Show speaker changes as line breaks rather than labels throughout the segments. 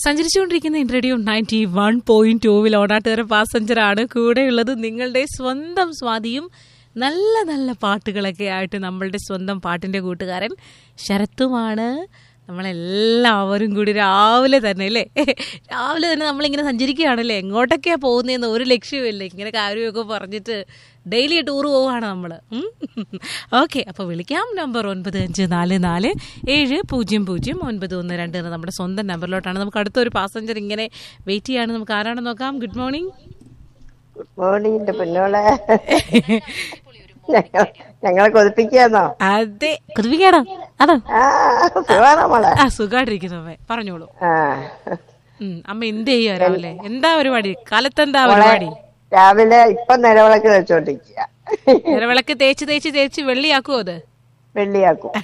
സഞ്ചരിച്ചുകൊണ്ടിരിക്കുന്ന radio ninety one point ടൂവിൽ ഓണാട്ടുകാര പാസഞ്ചറാണ് കൂടെയുള്ളത് നിങ്ങളുടെ സ്വന്തം സ്വാതിയും നല്ല നല്ല പാട്ടുകളൊക്കെ ആയിട്ട് നമ്മളുടെ സ്വന്തം പാട്ടിന്റെ കൂട്ടുകാരൻ ശരത്തുമാണ് നമ്മളെല്ലാവരും കൂടി രാവിലെ തന്നെ അല്ലേ രാവിലെ തന്നെ നമ്മളിങ്ങനെ സഞ്ചരിക്കുകയാണല്ലേ എങ്ങോട്ടൊക്കെയാ പോകുന്നതെന്ന് ഒരു ലക്ഷ്യമില്ല ഇങ്ങനെ കാര്യമൊക്കെ പറഞ്ഞിട്ട് ഡെയിലി ടൂർ പോവുകയാണ് നമ്മൾ ഓക്കെ അപ്പോൾ വിളിക്കാം നമ്പർ ഒൻപത് അഞ്ച് നാല് നാല് ഏഴ് പൂജ്യം പൂജ്യം ഒൻപത് ഒന്ന് രണ്ട് എന്ന നമ്മുടെ സ്വന്തം നമ്പറിലോട്ടാണ് നമുക്ക് അടുത്തൊരു പാസഞ്ചർ ഇങ്ങനെ വെയിറ്റ് ചെയ്യാണ് നമുക്ക് ആരാണെന്ന് നോക്കാം ഗുഡ് മോർണിംഗ്
ഗുഡ് മോർണിംഗ് എന്റെ പൊന്നോളെ ഞങ്ങൾ ഞങ്ങളെ കൊതിപ്പിക്കാന്നോ
അതെ കൊതിപ്പിക്കാടോ അതോ
ആ സുഖാണോ മോളെ
ആ സുഖമായിട്ടിരിക്കുന്നു അമ്മേ പറഞ്ഞോളൂ
ആ
ഉം, അമ്മ എന്ത് ചെയ്യുക രാവിലെ എന്താ പരിപാടി കാലത്തെന്താ പരിപാടി
രാവിലെ ഇപ്പൊ നിലവിളക്ക് വെച്ചോണ്ടിരിക്കുക
വിളക്ക് തേച്ച് തേച്ച് തേച്ച് വെള്ളിയാക്കുമോ അത്
വെള്ളിയാക്കും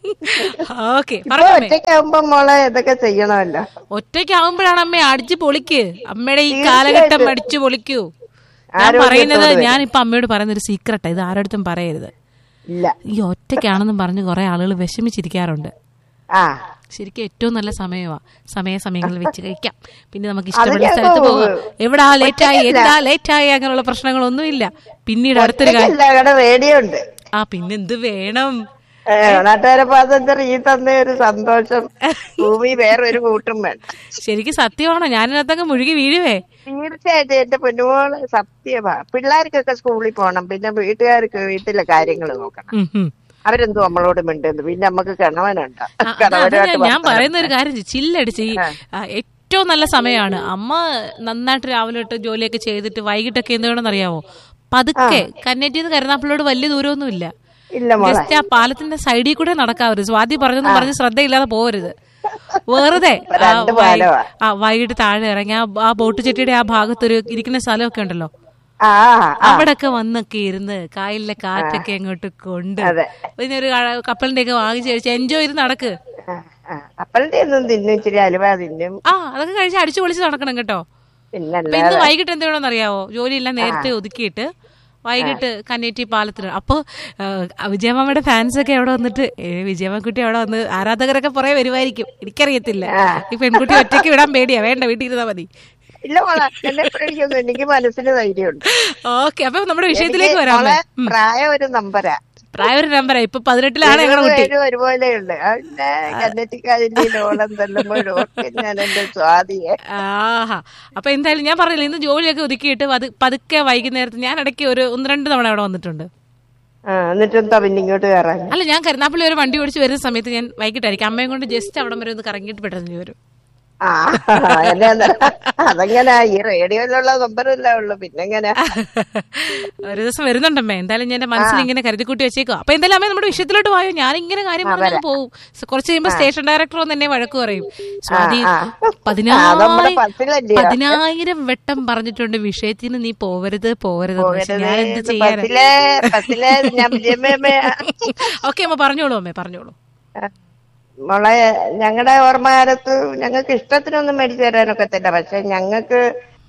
ഓക്കെ
ഇപ്പൊ
പറഞ്ഞോ അമ്മേ
ഒറ്റയ്ക്കാവുമ്പോ മോളെ ഇതൊക്കെ ചെയ്യണമല്ലോ
ഒറ്റയ്ക്കാവുമ്പോഴാണ് അമ്മ അടിച്ചു പൊളിക്ക് അമ്മയുടെ ഈ കാലഘട്ടം അടിച്ചു പൊളിക്കൂ ഞാൻ
ആരോഗ്യത്തോടെ
പറയുന്നത്
വരും.
ഞാൻ ഇപ്പൊ അമ്മയോട് പറയുന്ന ഒരു സീക്രട്ടാ ഇത് ആരോടത്തും പറയരുത്
ഇല്ല
ഈ ഒറ്റയ്ക്കാണെന്നും പറഞ്ഞ് കുറെ ആളുകൾ വിഷമിച്ചിരിക്കാറുണ്ട്
ആ
ശരിക്കും ഏറ്റവും നല്ല സമയമാ സമയ സമയങ്ങളിൽ വെച്ച് കഴിക്കാം പിന്നെ നമുക്ക് ഇഷ്ടമുള്ള
ഞാൻ
സ്ഥലത്ത്
പോകും.
പോകാം എവിടാ ലേറ്റായി എന്താ ലേറ്റായി അങ്ങനെയുള്ള പ്രശ്നങ്ങളൊന്നുമില്ല പിന്നീട് അടുത്തൊരു കാര്യം
ഒറ്റയ്ക്കല്ല അവിടെ റേഡിയോ ഉണ്ട്
ആ പിന്നെന്ത് വേണം
നാട്ടുകാരെ പാസഞ്ചർ ഈ തന്ന ഒരു സന്തോഷം ഭൂമി വേറൊരു കൂട്ടും വേണ്ട
ശരിക്കും സത്യമാണോ ഞാനിനകത്തങ്ങ് മുഴുകി വീഴുവേ
തീർച്ചയായിട്ടും എന്റെ പൊന്നുമോള് സത്യമാ പിള്ളേർക്കൊക്കെ സ്കൂളിൽ പോകണം പിന്നെ വീട്ടുകാർക്ക് വീട്ടിലെ കാര്യങ്ങൾ നോക്കണം
ഉം, ഉം.
അവരെന്തോ നമ്മളോട് മിണ്ടുന്നു പിന്നെ നമുക്ക് കിണവനുണ്ട്
ആ, അതാ- അതാ
കിണവനുമായിട്ട്
ഞാൻ- ഞാൻ
വർത്തമാനം.
പറയുന്ന ഒരു കാര്യം ചില്ലടിച്ച് ഈ ആ, ഏറ്റവും നല്ല സമയമാണ് അമ്മ നന്നായിട്ട് രാവിലെ തൊട്ട് ജോലിയൊക്കെ ചെയ്തിട്ട് വൈകിട്ടൊക്കെ എന്ത് വേണമെന്ന് അറിയാവോ പതുക്കെ കന്നേറ്റിന്ന് കരുനാപ്പിളോട് വലിയ ദൂരമൊന്നുമില്ല
ഇല്ല മോളെ
ജസ്റ്റ് ആ പാലത്തിന്റെ സൈഡിൽ കൂടെ നടക്കാവരുത് സ്വാതി പറഞ്ഞെന്ന് പറഞ്ഞ് ശ്രദ്ധയില്ലാതെ പോകരുത് വെറുതെ ആ
രണ്ട്
വൈ-
പാലമാ.
ആ വൈകിട്ട് താഴെ ഇറങ്ങി ആ ആ ബോട്ട് ചെട്ടിയുടെ ആ ഭാഗത്തൊരു ഇരിക്കുന്ന സ്ഥലമൊക്കെ ഉണ്ടല്ലോ
ആ ആ,
അവിടൊക്കെ വന്നൊക്കെ ഇരുന്ന് കായലിലെ കാറ്റൊക്കെ അങ്ങോട്ട് കൊണ്ട്
അതെ.
പിന്നെ ഒരു ക- കപ്പലിന്റെ ഒക്കെ വാങ്ങിച്ച് കഴിച്ച് എൻജോയ് ചെയ്ത് നടക്ക്
ആ, ആ. അപ്പഴത്തെ ഒന്നും തിന്നും ഇച്ചിരി അലുവ തിന്നും
ആ അതൊക്കെ കഴിച്ച് അടിച്ചു പൊളിച്ച് നടക്കണം കേട്ടോ
പിന്നല്ല
അപ്പൊ ഇന്ന് വൈകിട്ട് എന്ത് വേണമെന്ന് അറിയാവോ ജോലിയെല്ലാം നേരത്തെ ഒതുക്കിയിട്ട് വൈകിട്ട് കന്നേറ്റി പാലത്തിൽ അപ്പൊ വിജയമാമയുടെ ഫാൻസ് ഒക്കെ അവിടെ വന്നിട്ട് ഏ വിജയമ്മക്കുട്ടി അവിടെ വന്ന് ആരാധകരൊക്കെ പുറകെ വരുമായിരിക്കും എനിക്കറിയത്തില്ല ഈ പെൺകുട്ടി ഒറ്റയ്ക്ക് വിടാൻ പേടിയാ വേണ്ട വീട്ടിൽ ഇരുന്നാ മതി
ഇല്ല മോളെ എന്നെ പേടിക്കൊന്നും എനിക്ക് മനസ്സിന് ധൈര്യമുണ്ട്
ഓക്കെ അപ്പൊ നമ്മുടെ വിഷയത്തിലേക്ക് വരാം
മോളെ പ്രായം ഒരു നമ്പരാ
പ്രായ ഒരു നമ്പറാ ഇപ്പൊ പതിനെട്ടിലാണ് ഞങ്ങളുടെ കുട്ടി
പേരും ഒരുപോലെയുണ്ട് പിന്നെ കന്നറ്റിക്കാതിന്റെ ലോളം തല്ലുമ്പോൾ ഓർക്കും ഞാൻ എന്റെ സ്വാതിയെ
ആഹാ അപ്പൊ എന്തായാലും ഞാൻ പറഞ്ഞില്ല ഇന്ന് ജോലിയൊക്കെ ഒതുക്കിയിട്ട് പതു- പതുക്കെ വൈകുന്നേരത്ത് ഞാൻ ഇടയ്ക്ക് ഒരു ഒന്ന് രണ്ട് തവണ അവിടെ വന്നിട്ടുണ്ട്
ആ എന്നിട്ട് എന്താ പിന്നെ ഇങ്ങോട്ട് കയറാൻ
അല്ല ഞാൻ കരുനാപ്പള്ളി ഒരു വണ്ടി ഓടിച്ച് വരുന്ന സമയത്ത് ഞാൻ വൈകിട്ടായിരിക്കും അമ്മയും കൊണ്ട് ജസ്റ്റ് അവിടം വരെ ഒന്ന് കറങ്ങിയിട്ട് പെട്ടെന്ന് വരും
ആ എന്നെ എന്താ- അതെങ്ങനെ ഈ റേഡിയോയിലുള്ള നമ്പറല്ലേ ഉള്ളു പിന്നെങ്ങനെ
ഒരു ദിവസം വരുന്നുണ്ടമ്മേ എന്തായാലും ഞാൻ എന്റെ മനസ്സിൽ ഇങ്ങനെ കരുതിക്കൂട്ടി വെച്ചേക്കോ അപ്പൊ എന്തായാലും അമ്മ നമ്മുടെ വിഷയത്തിലോട്ട് പോയോ ഞാൻ ഇങ്ങനെ കാര്യം പറഞ്ഞു പോകും കുറച്ച് കഴിയുമ്പോ സ്റ്റേഷൻ ഡയറക്ടർ വന്ന് എന്നെ വഴക്ക് പറയും സ്വാതി
ആ. ആ, നമ്മുടെ ബസ്സിലല്ലയോ?
പതിനായിരം വട്ടം പറഞ്ഞിട്ടുണ്ട് വിഷയത്തിന് നീ പോവരുത് പോവരുത് പക്ഷെ ഞാൻ എന്ത് ചെയ്യാൻ
ബസ്സിലെ ബസ്സിലെ ഞാൻ വിജയമ്മ
ഓക്കെ അമ്മ പറഞ്ഞോളൂ അമ്മേ പറഞ്ഞോളൂ
മോളെ ഞങ്ങളുടെ ഓർമ്മകാലത്ത് ഞങ്ങൾക്ക് ഇഷ്ടത്തിനൊന്നും മേടിച്ചു തരാനൊക്കത്തില്ല പക്ഷെ ഞങ്ങൾക്ക്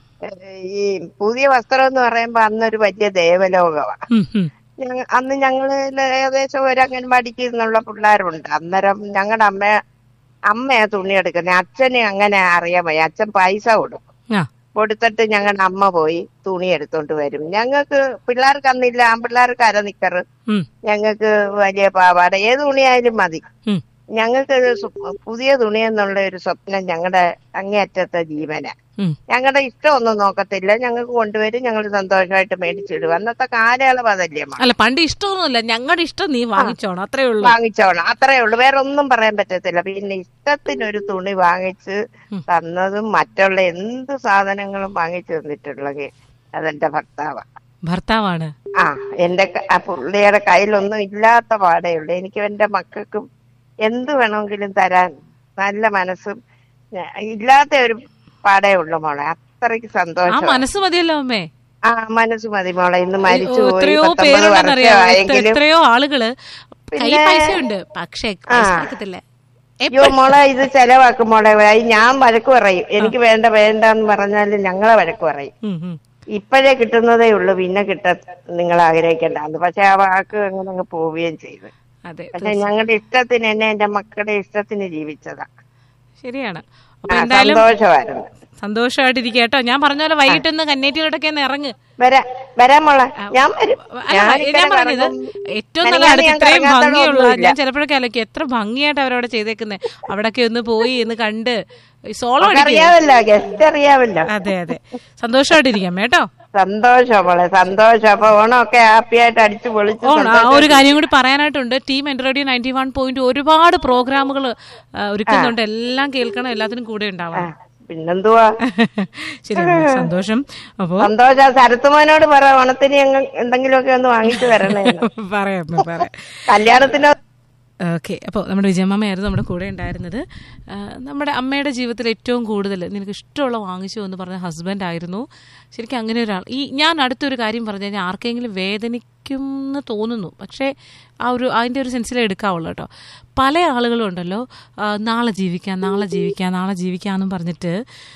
ഈ പുതിയ വസ്ത്രം എന്ന് പറയുമ്പോ അന്നൊരു വലിയ ദേവലോകമാണ്
ഉം, ഉം.
ഞങ്ങ- അന്ന് ഞങ്ങള് ഏകദേശം ഒരു അംഗൻവാടിക്ക് നിന്നുള്ള പിള്ളേരുണ്ട് അന്നേരം ഞങ്ങളുടെ അമ്മ അമ്മയാ തുണി എടുക്കുന്നത് അച്ഛന് അങ്ങനെ അറിയാൻ വയ്യ അച്ഛൻ പൈസ കൊടുക്കും
ആ
കൊടുത്തിട്ട് ഞങ്ങളുടെ അമ്മ പോയി തുണി എടുത്തോണ്ട് വരും ഞങ്ങൾക്ക് പിള്ളേർക്ക് അന്നില്ല ആൺപിള്ളേർക്ക് അരനിക്കറ്
ഉം,
ഞങ്ങൾക്ക് വലിയ പാവാട ഏത് തുണിയായാലും മതി
ഉം.
ഞങ്ങൾക്ക് ഒരു സ്വ- പുതിയ തുണി എന്നുള്ള ഒരു സ്വപ്നം ഞങ്ങളുടെ അങ്ങേയറ്റത്തെ ജീവന
ഉം.
ഞങ്ങളുടെ ഇഷ്ടമൊന്നും നോക്കത്തില്ല ഞങ്ങൾക്ക് കൊണ്ടുവരും ഞങ്ങൾ സന്തോഷമായിട്ട് മേടിച്ചിടും അന്നത്തെ കാലയളവ് അതല്ലേ അമ്മ?
അല്ല പണ്ട് ഇഷ്ടമൊന്നുമില്ല ഞങ്ങളുടെ ഇഷ്ടം നീ വാങ്ങിച്ചോണം അത്രേ ഉള്ളൂ
വാങ്ങിച്ചോണം അത്രേ ഉള്ളൂ വേറെ ഒന്നും പറയാൻ പറ്റത്തില്ല പിന്നെ ഇഷ്ടത്തിനൊരു തുണി വാങ്ങിച്ച് തന്നതും മറ്റുള്ള എന്ത് സാധനങ്ങളും വാങ്ങിച്ചു തന്നിട്ടുള്ളത് അതെന്റെ ഭർത്താവാണ്
ഭർത്താവാണ്
ആ എന്റെ ക- ആ പുള്ളിയുടെ കയ്യിലൊന്നും ഇല്ലാത്ത പാടേ ഉള്ളൂ എനിക്ക് എന്റെ മക്കൾക്കും എന്ത് വേണമെങ്കിലും തരാൻ നല്ല മനസ്സും ഞാ- ഇല്ലാത്ത ഒരു പാടേ ഉള്ളു മോളെ അത്രയ്ക്ക്
ആ
സന്തോഷം
മനസ്സ് മതിയല്ലോ അമ്മേ
ആ മനസ്സ് മതി മോളെ ഇന്ന് മരിച്ചു പോയി
എത്രയോ
പത്തൊമ്പത്
പേരുണ്ടെന്നറിയാമോ എത്ര-
വർഷമായെങ്കിലും
എത്രയോ ആളുകള് കൈ
പിന്നെ-
പൈസ ഉണ്ട് പക്ഷെ പൈസ കൊടുക്കത്തില്ല
അയ്യോ മോളെ ഇത് ചെലവാക്കും മോളെ അത് ഞാൻ വഴക്ക് പറയും എനിക്ക് വേണ്ട വേണ്ട എന്ന് പറഞ്ഞാലും ഞങ്ങളെ വഴക്ക് പറയും
ഉം, ഉം.
ഇപ്പോഴേ കിട്ടുന്നതേ ഉള്ളൂ പിന്നെ കിട്ട നിങ്ങൾ ആഗ്രഹിക്കേണ്ടെന്ന് പക്ഷെ ആ വാക്ക് അങ്ങനെ അങ്ങ് പോവുകയും ചെയ്തു
അതെ
പക്ഷെ ഞങ്ങളുടെ ഇഷ്ടത്തിന് എന്നെ എന്റെ മക്കളുടെ ഇഷ്ടത്തിന് ജീവിച്ചതാ
ശരിയാണ് അപ്പൊ
ആ,
എന്തായാലും
സന്തോഷമായിരുന്നു
സന്തോഷമായിട്ടിരിക്കുക കേട്ടോ ഞാൻ പറഞ്ഞ പോലെ വൈകിട്ടൊന്ന് കന്നേറ്റിലോട്ടൊക്കെ ഒന്ന് ഇറങ്ങ്
വരാ വരാൻ മോളെ ഞാൻ വരും
അല്ല,
ഞാൻ
ഞാൻ
ഇക്കരെ
പറഞ്ഞത്
കറങ്ങും.
ഏറ്റവും നല്ല
മെനഞ്ഞാന്ന്
അടുത്ത്
ഞാൻ
ഇത്രയും
കറങ്ങാത്തത്
ഭംഗിയുള്ള
ഒന്നുമില്ല.
ഞാൻ ചിലപ്പോഴൊക്കെ ആലോചിക്കും എത്ര ഭംഗിയായിട്ട് അവരവിടെ ചെയ്തേക്കുന്നത് അവിടൊക്കെ ഒന്ന് പോയി എന്ന് കണ്ട് ഈ സോളോ അടിക്കുക
അറിയാമല്ലോ ഗസ്റ്റ് അറിയാമല്ലോ
അതെ അതെ സന്തോഷമായിട്ടിരിക്കാം കേട്ടോ
സന്തോഷം മോളെ സന്തോഷം അപ്പൊ ഓണമൊക്കെ ഹാപ്പി ആയിട്ട് അടിച്ചു പൊളിച്ചു
ഓ ആ ഒരു കാര്യം കൂടി പറയാനായിട്ടുണ്ട് team N radio ninety one point ഒരുപാട് പ്രോഗ്രാമുകൾ ഒരുക്കുന്നുണ്ട് എല്ലാം കേൾക്കണം എല്ലാത്തിനും കൂടെ ഉണ്ടാവണം
പിന്നെന്തുവാ
ശരി സന്തോഷം അപ്പോ
സന്തോഷം ശരത്തുമോനോട് പറ ഓണത്തിന് ഞങ്ങൾ എന്തെങ്കിലുമൊക്കെ ഒന്ന് വാങ്ങിച്ചു വരണേ
പറയാം പറയാം
കല്യാണത്തിന്
ഓക്കെ അപ്പോൾ നമ്മുടെ വിജയമ്മയായിരുന്നു നമ്മുടെ കൂടെ ഉണ്ടായിരുന്നത് ആ, നമ്മുടെ അമ്മയുടെ ജീവിതത്തിൽ ഏറ്റവും കൂടുതൽ നിനക്ക് ഇഷ്ടമുള്ള വാങ്ങിച്ചു എന്ന് പറഞ്ഞ ഹസ്ബൻഡ് ആയിരുന്നു ശരിക്കും അങ്ങനെ ഒരാൾ ഈ ഞാൻ അടുത്തൊരു കാര്യം പറഞ്ഞു കഴിഞ്ഞാൽ ആർക്കെങ്കിലും വേദനിക്കും എന്ന് തോന്നുന്നു പക്ഷേ ആ ഒരു അതിൻ്റെ ഒരു സെൻസിലേ എടുക്കാവുള്ളൂ കേട്ടോ പല ആളുകളും ഉണ്ടല്ലോ ആ, നാളെ ജീവിക്കാം നാളെ ജീവിക്കാം നാളെ ജീവിക്കാമെന്നും പറഞ്ഞിട്ട്